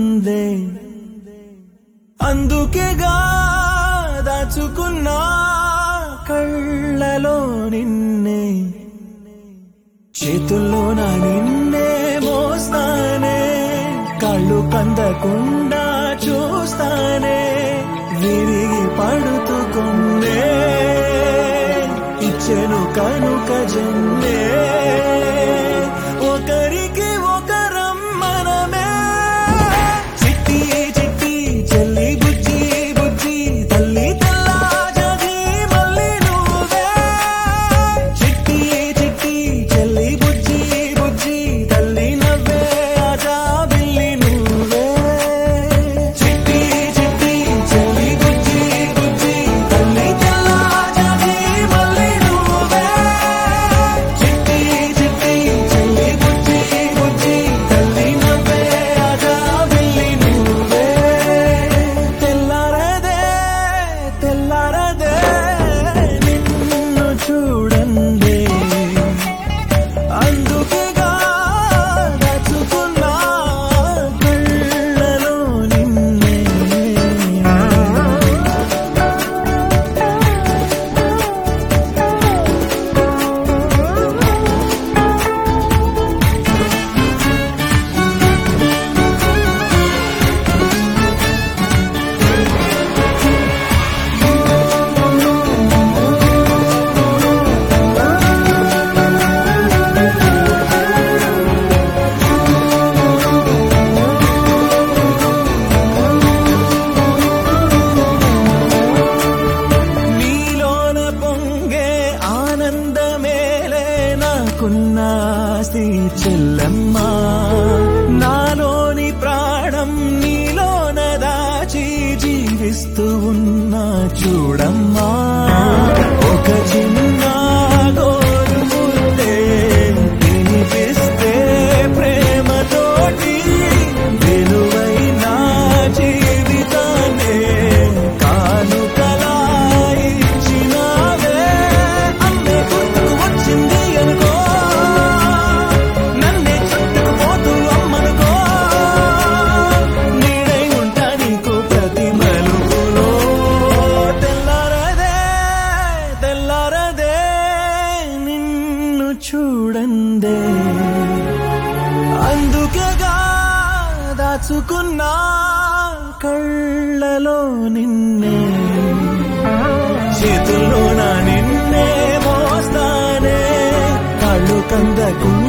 చూడందే అందుకేగా దాచుకున్నా కళ్ళలో నిన్నే చేతుల్లో నా నిన్నే మోస్తానే కళ్ళు కందకుండా చూస్తానే విరిగి పడుతుకున్నే ఇచ్చెను కనుక జన్మే ఒకరికి ఒకరం మనమే చిట్టి చిట్టి చెల్లి బుజ్జి బుజ్జి తల్లి తెల్లా జగి మళ్ళీ నువ్వే చిట్టి చిట్టి చెల్లి బుజ్జి బుజ్జి తల్లి నవ్వే ఆజా బిల్లి నువ్వే చిట్టి చిట్టి చెల్లి బుజ్జి బుజ్జి తల్లి తెల్లా జగి మళ్ళీ నువ్వే చిట్టి చిట్టి చెల్లి బుజ్జి బుజ్జి తల్లి నవ్వే ఆజా బిల్లి నువ్వే తెల్లారదే తెల్లారదే నిన్ను చూడండి అందుకేగా దాచుకున్నా కళ్ళలో నిన్నే నీలోన పొంగే ఆనందమేలే నాకున్న ఆస్తి చెల్లమ్మా నాలోని ప్రాణం నీలోన దాచి జీవిస్తూ ఉన్నా చూడమ్మా ఒక చిన్న గోరు ముద్దే వినిపిస్తే ప్రేమతోటి విలువైన జీవితాన్నే కానుకలా ఇచ్చినావే అమ్మే గుర్తుకు వచ్చింది అనుకో నన్నే చుట్టుకుపోతూ అమ్మనుకో నీడై ఉంటా నీకు ప్రతి మలుపులో తెల్లారదే తెల్లారదే నిన్ను చూడందే అందుకేగా దాచుకున్నా కళ్ళలో నిన్నే చేతుల్లో నా నిన్నే మోస్తానే కళ్ళు కందకుండా